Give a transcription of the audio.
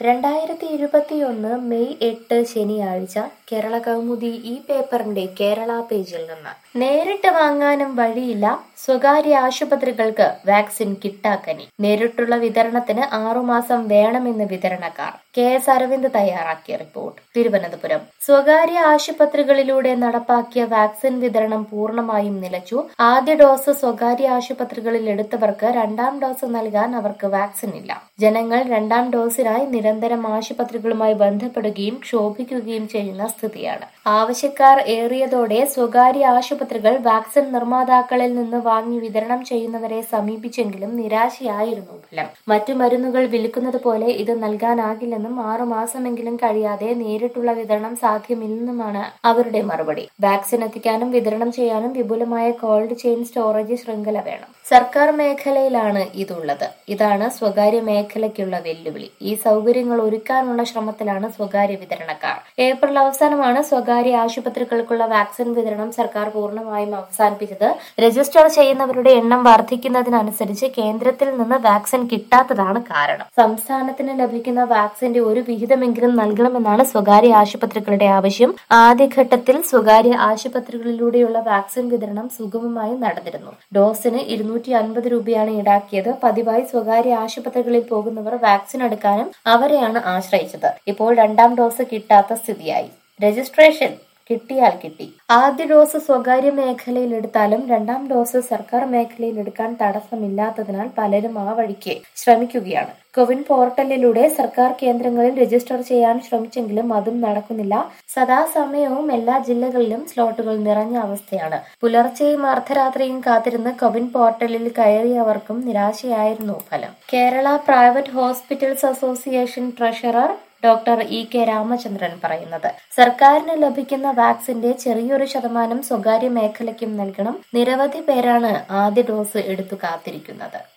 രണ്ടായിരത്തി ഇരുപത്തിയൊന്ന് മെയ് എട്ട് ശനിയാഴ്ച കേരള കൗമുദി ഈ പേപ്പറിന്റെ കേരള പേജിൽ നിന്ന് നേരിട്ട് വാങ്ങാനും വഴിയില്ല സ്വകാര്യ ആശുപത്രികൾക്ക് വാക്സിൻ കിട്ടാക്കനി നേരിട്ടുള്ള വിതരണത്തിന് ആറുമാസം വേണമെന്ന് വിതരണക്കാർ കെ എസ് അരവിന്ദ് തയ്യാറാക്കിയ റിപ്പോർട്ട് തിരുവനന്തപുരം സ്വകാര്യ ആശുപത്രികളിലൂടെ നടപ്പാക്കിയ വാക്സിൻ വിതരണം പൂർണ്ണമായും നിലച്ചു ആദ്യ ഡോസ് സ്വകാര്യ ആശുപത്രികളിൽ എടുത്തവർക്ക് രണ്ടാം ഡോസ് നൽകാൻ അവർക്ക് വാക്സിൻ ഇല്ല ജനങ്ങൾ രണ്ടാം ഡോസിനായി നിരന്തരം ആശുപത്രികളുമായി ബന്ധപ്പെടുകയും ക്ഷോഭിക്കുകയും ചെയ്യുന്ന സ്ഥിതിയാണ് ആവശ്യക്കാർ ഏറിയതോടെ സ്വകാര്യ ആശുപത്രികൾ വാക്സിൻ നിർമ്മാതാക്കളിൽ നിന്ന് വാങ്ങി വിതരണം ചെയ്യുന്നവരെ സമീപിച്ചെങ്കിലും നിരാശയായിരുന്നു ഫലം മറ്റു മരുന്നുകൾ വിൽക്കുന്നത് പോലെ ഇത് നൽകാനാകില്ലെന്നും ആറുമാസമെങ്കിലും കഴിയാതെ നേരിട്ടുള്ള വിതരണം സാധ്യമില്ലെന്നുമാണ് അവരുടെ മറുപടി വാക്സിൻ എത്തിക്കാനും വിതരണം ചെയ്യാനും വിപുലമായ കോൾഡ് ചെയിൻ സ്റ്റോറേജ് ശൃംഖല വേണം സർക്കാർ മേഖലയിലാണ് ഇതുള്ളത് ഇതാണ് സ്വകാര്യ മേഖലയ്ക്കുള്ള വെല്ലുവിളി ഈ സൗകര്യങ്ങൾ ഒരുക്കാനുള്ള ശ്രമത്തിലാണ് സ്വകാര്യ വിതരണക്കാർ ഏപ്രിൽ അവസാനമാണ് സ്വകാര്യ ആശുപത്രികൾക്കുള്ള വാക്സിൻ വിതരണം സർക്കാർ പൂർണ്ണമായും അവസാനിപ്പിച്ചത് രജിസ്റ്റർ ചെയ്യുന്നവരുടെ എണ്ണം വർദ്ധിക്കുന്നതിനനുസരിച്ച് കേന്ദ്രത്തിൽ നിന്ന് വാക്സിൻ കിട്ടാത്തതാണ് കാരണം സംസ്ഥാനത്തിന് ലഭിക്കുന്ന വാക്സിന്റെ ഒരു വിഹിതമെങ്കിലും നൽകണമെന്നാണ് സ്വകാര്യ ആശുപത്രികളുടെ ആവശ്യം ആദ്യഘട്ടത്തിൽ സ്വകാര്യ ആശുപത്രികളിലൂടെയുള്ള വാക്സിൻ വിതരണം സുഗമമായി നടന്നിരുന്നു ഡോസിന് ഇരുന്നൂറ്റി അൻപത് രൂപയാണ് ഈടാക്കിയത് പതിവായി സ്വകാര്യ ആശുപത്രികളിൽ പോകുന്നവർ വാക്സിൻ എടുക്കാനും അവരെയാണ് ആശ്രയിച്ചത് ഇപ്പോൾ രണ്ടാം ഡോസ് കിട്ടാത്ത സ്ഥിതിയായി രജിസ്ട്രേഷൻ കിട്ടിയാൽ കിട്ടി ആദ്യ ഡോസ് സ്വകാര്യ മേഖലയിൽ എടുത്താലും രണ്ടാം ഡോസ് സർക്കാർ മേഖലയിൽ എടുക്കാൻ തടസ്സമില്ലാത്തതിനാൽ പലരും ആ വഴിക്ക് ശ്രമിക്കുകയാണ് കോവിൻ പോർട്ടലിലൂടെ സർക്കാർ കേന്ദ്രങ്ങളിൽ രജിസ്റ്റർ ചെയ്യാൻ ശ്രമിച്ചെങ്കിലും അതും നടക്കുന്നില്ല സദാസമയവും എല്ലാ ജില്ലകളിലും സ്ലോട്ടുകൾ നിറഞ്ഞ അവസ്ഥയാണ് പുലർച്ചെയും അർദ്ധരാത്രിയും കാത്തിരുന്ന് കോവിൻ പോർട്ടലിൽ കയറിയവർക്കും നിരാശയായിരുന്നു ഫലം Kerala private hospitals association treasurer doctor E K Ramachandran പറയുന്നത് സർക്കാരിന് ലഭിക്കുന്ന വാക്സിന്റെ ചെറിയൊരു ശതമാനം സ്വകാര്യ മേഖലയ്ക്കും നൽകണം നിരവധി പേരാണ് ആദ്യ ഡോസ് എടുത്തു കാത്തിരിക്കുന്നത്